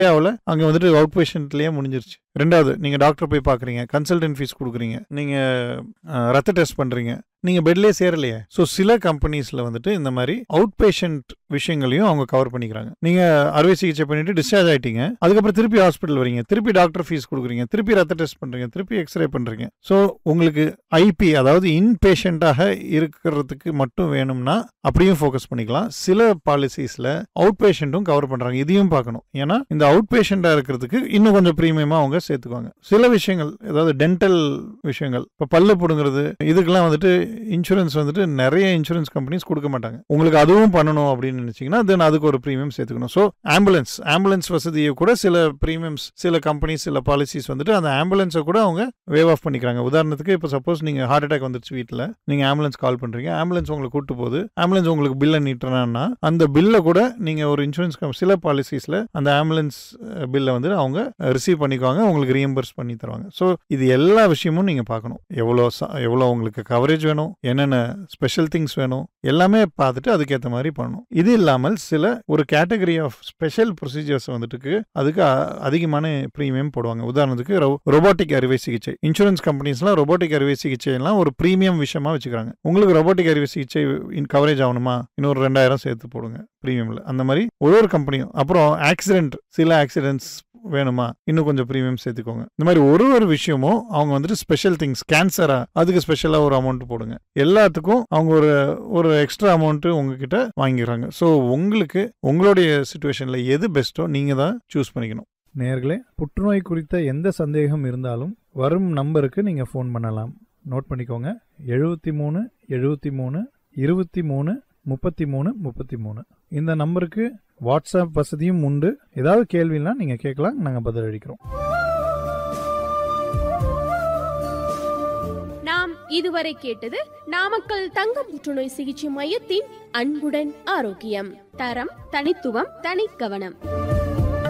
இந்தியாவில் அங்கே வந்துட்டு அவுட் பேஷண்ட்லேயே முடிஞ்சிருச்சு ரெண்டாவது நீங்கள் டாக்டர் போய் பார்க்குறீங்க கன்சல்டன்ட் ஃபீஸ் கொடுக்குறீங்க நீங்கள் ரத்த டெஸ்ட் பண்ணுறீங்க நீங்கள் பெட்லேயே சேரலையே ஸோ சில கம்பெனிஸில் வந்துட்டு இந்த மாதிரி அவுட் பேஷண்ட் விஷயங்களையும் அவங்க கவர் பண்ணிக்கிறாங்க நீங்கள் அறுவை சிகிச்சை பண்ணிட்டு டிஸ்சார்ஜ் ஆயிட்டீங்க அதுக்கப்புறம் திருப்பி ஹாஸ்பிட்டல் வரீங்க திருப்பி டாக்டர் ஃபீஸ் கொடுக்குறீங்க திருப்பி ரத்த டெஸ்ட் பண்ணுறீங்க திருப்பி எக்ஸ்ரே பண்ணுறீங்க ஸோ உங்களுக்கு ஐபி அதாவது இன் பேஷண்ட்டாக இருக்கிறதுக்கு மட்டும் வேணும்னா அப்படியும் ஃபோக்கஸ் பண்ணிக்கலாம் சில பாலிசிஸில் அவுட் பேஷண்ட்டும் கவர் பண்ணுறாங்க இதையும் பார்க்கணும் ஏன்னா இந்த அவுட் பேஷண்ட்டாக இருக்கிறதுக்கு இன்னும் கொஞ்சம் ப்ரீமியமாக அவங்க சேர்த்துக்குவாங்க சில விஷயங்கள் அதாவது டென்டல் விஷயங்கள் இப்போ பல்லு பிடுங்கிறது இதுக்கெல்லாம் வந்துட்டு இன்சூரன்ஸ் வந்துட்டு நிறைய இன்சூரன்ஸ் கம்பெனிஸ் கொடுக்க மாட்டாங்க உங்களுக்கு அதுவும் பண்ணணும் அப்படின்னு நினைச்சீங்கன்னா தென் அதுக்கு ஒரு ப்ரீமியம் சேர்த்துக்கணும் ஸோ ஆம்புலன்ஸ் ஆம்புலன்ஸ் வசதியை கூட சில ப்ரீமியம்ஸ் சில கம்பெனிஸ் சில பாலிசிஸ் வந்துட்டு அந்த ஆம்புலன்ஸை கூட அவங்க வேவ் ஆஃப் பண்ணிக்கிறாங்க உதாரணத்துக்கு இப்போ சப்போஸ் நீங்கள் ஹார்ட் அட்டாக் வந்துருச்சு வீட்டில் நீங்கள் ஆம்புலன்ஸ் கால் பண்ணுறீங்க ஆம்புலன்ஸ் உங்களை கூட்டு போகுது ஆம்புலன்ஸ் உங்களுக்கு பில்லை நீட்டுறான்னா அந்த பில்லை கூட நீங்கள் ஒரு இன்சூரன்ஸ் சில பாலிசிஸில் அந்த ஆம்புலன்ஸ் பில்லை வந்து அவங்க ரிசீவ் பண்ணிக்குவாங்க உங்களுக்கு ரீஎம்பர்ஸ் பண்ணி தருவாங்க ஸோ இது எல்லா விஷயமும் நீங்கள் பார்க்கணும் எவ்வளோ ச- எவ்வளோ உங்களுக்கு கவரேஜ் வேணும் என்னென்ன ஸ்பெஷல் திங்ஸ் வேணும் எல்லாமே பார்த்துட்டு அதுக்கேற்ற மாதிரி பண்ணணும் இது இல்லாமல் சில ஒரு கேட்டகரி ஆஃப் ஸ்பெஷல் ப்ரொசீஜர்ஸ் வந்துட்டு அதுக்கு அ- அதிகமான ப்ரீமியம் போடுவாங்க உதாரணத்துக்கு ரொபோட்டிக் அறுவை சிகிச்சை இன்சூரன்ஸ் கம்பெனிஸ்லாம் ரொபோட்டிக் அறுவை சிகிச்சை எல்லாம் ஒரு ப்ரீமியம் விஷயமா வச்சுக்கிறாங்க உங்களுக்கு ரொபோட்டிக் அறுவை சிகிச்சை கவரேஜ் ஆகணுமா இன்னொரு ரெண்டாயிரம் சேர்த்து போடுங்க ப்ரீமியம்ல அந்த மாதிரி ஒரு ஒரு கம்பெனியும் அப்புறம் ஆக்சிடென்ட் சில ஆக்சிடென்ட்ஸ் வேணுமா இன்னும் கொஞ்சம் ப்ரீமியம் சேர்த்துக்கோங்க இந்த மாதிரி ஒரு ஒரு விஷயமும் அவங்க வந்துட்டு ஸ்பெஷல் திங்ஸ் கேன்சரா அதுக்கு ஸ்பெஷலாக ஒரு அமௌண்ட் போடுங்க எல்லாத்துக்கும் அவங்க ஒரு ஒரு எக்ஸ்ட்ரா அமௌண்ட்டு உங்ககிட்ட வாங்கிடுறாங்க ஸோ உங்களுக்கு உங்களுடைய சுச்சுவேஷனில் எது பெஸ்ட்டோ நீங்கள் தான் சூஸ் பண்ணிக்கணும் நேர்களே புற்றுநோய் குறித்த எந்த சந்தேகம் இருந்தாலும் வரும் நம்பருக்கு நீங்கள் ஃபோன் பண்ணலாம் நோட் பண்ணிக்கோங்க எழுபத்தி மூணு எழுபத்தி மூணு இருபத்தி மூணு முப்பத்தி மூணு முப்பத்தி மூணு இந்த நம்பருக்கு வாட்ஸ்அப் வசதியும் உண்டு ஏதாவது கேள்வினா நீங்கள் கேட்கலாம் நாங்கள் பதிலளிக்கிறோம் நாம் இதுவரை கேட்டது நாமக்கல் தங்க புற்றுநோய் சிகிச்சை மையத்தின் அன்புடன் ஆரோக்கியம் தரம் தனித்துவம் தனிக்கவனம்